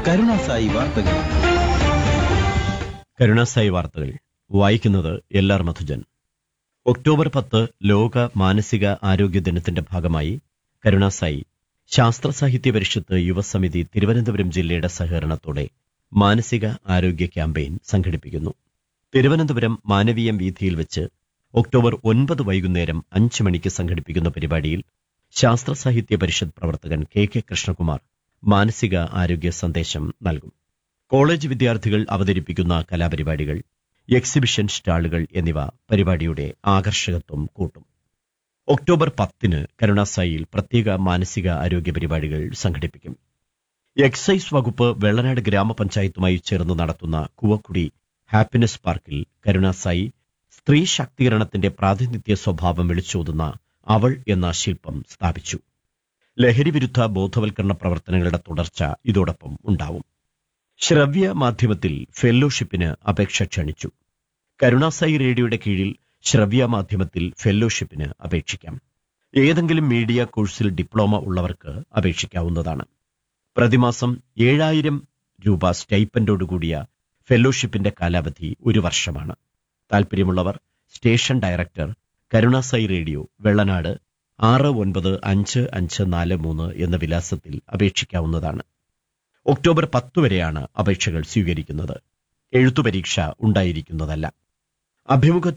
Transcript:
കരുണാസായി വാർത്തകൾ കരുണാസായി വാർത്തകൾ വായിക്കുന്നത് എൽ ആർ മധുജൻ ഒക്ടോബർ പത്ത് ലോക മാനസിക ആരോഗ്യ ദിനത്തിന്റെ ഭാഗമായി കരുണാസായി ശാസ്ത്ര സാഹിത്യ പരിഷത്ത് യുവസമിതി തിരുവനന്തപുരം ജില്ലയുടെ സഹകരണത്തോടെ മാനസിക ആരോഗ്യ ക്യാമ്പയിൻ സംഘടിപ്പിക്കുന്നു തിരുവനന്തപുരം മാനവീയം വീഥിയിൽ വെച്ച് ഒക്ടോബർ ഒൻപത് വൈകുന്നേരം അഞ്ച് മണിക്ക് സംഘടിപ്പിക്കുന്ന പരിപാടിയിൽ ശാസ്ത്ര സാഹിത്യ പരിഷത്ത് പ്രവർത്തകൻ കെ കെ കൃഷ്ണകുമാർ മാനസിക ആരോഗ്യ സന്ദേശം നൽകും കോളേജ് വിദ്യാർത്ഥികൾ അവതരിപ്പിക്കുന്ന കലാപരിപാടികൾ എക്സിബിഷൻ സ്റ്റാളുകൾ എന്നിവ പരിപാടിയുടെ ആകർഷകത്വം കൂട്ടും ഒക്ടോബർ പത്തിന് കരുണാസായിയിൽ പ്രത്യേക മാനസിക ആരോഗ്യ പരിപാടികൾ സംഘടിപ്പിക്കും എക്സൈസ് വകുപ്പ് വെള്ളനാട് ഗ്രാമപഞ്ചായത്തുമായി ചേർന്ന് നടത്തുന്ന കുവക്കുടി ഹാപ്പിനെസ് പാർക്കിൽ കരുണാസായി സ്ത്രീ ശാക്തീകരണത്തിന്റെ പ്രാതിനിധ്യ സ്വഭാവം വിളിച്ചോതുന്ന അവൾ എന്ന ശില്പം സ്ഥാപിച്ചു ലഹരിവിരുദ്ധ ബോധവൽക്കരണ പ്രവർത്തനങ്ങളുടെ തുടർച്ച ഇതോടൊപ്പം ഉണ്ടാവും ശ്രവ്യ മാധ്യമത്തിൽ ഫെല്ലോഷിപ്പിന് അപേക്ഷ ക്ഷണിച്ചു കരുണാസായി റേഡിയോയുടെ കീഴിൽ ശ്രവ്യ മാധ്യമത്തിൽ ഫെല്ലോഷിപ്പിന് അപേക്ഷിക്കാം ഏതെങ്കിലും മീഡിയ കോഴ്സിൽ ഡിപ്ലോമ ഉള്ളവർക്ക് അപേക്ഷിക്കാവുന്നതാണ് പ്രതിമാസം ഏഴായിരം രൂപ സ്റ്റൈപ്പൻഡോടുകൂടിയ ഫെല്ലോഷിപ്പിന്റെ കാലാവധി ഒരു വർഷമാണ് താൽപ്പര്യമുള്ളവർ station director Karunasai radio Vellanad ആറ് ഒൻപത് അഞ്ച് അഞ്ച് നാല് മൂന്ന് എന്ന വിലാസത്തിൽ അപേക്ഷിക്കാവുന്നതാണ് ഒക്ടോബർ പത്ത് വരെയാണ് അപേക്ഷകൾ സ്വീകരിക്കുന്നത് എഴുത്തുപരീക്ഷ ഉണ്ടായിരിക്കുന്നതല്ല അഭിമുഖത്തിൽ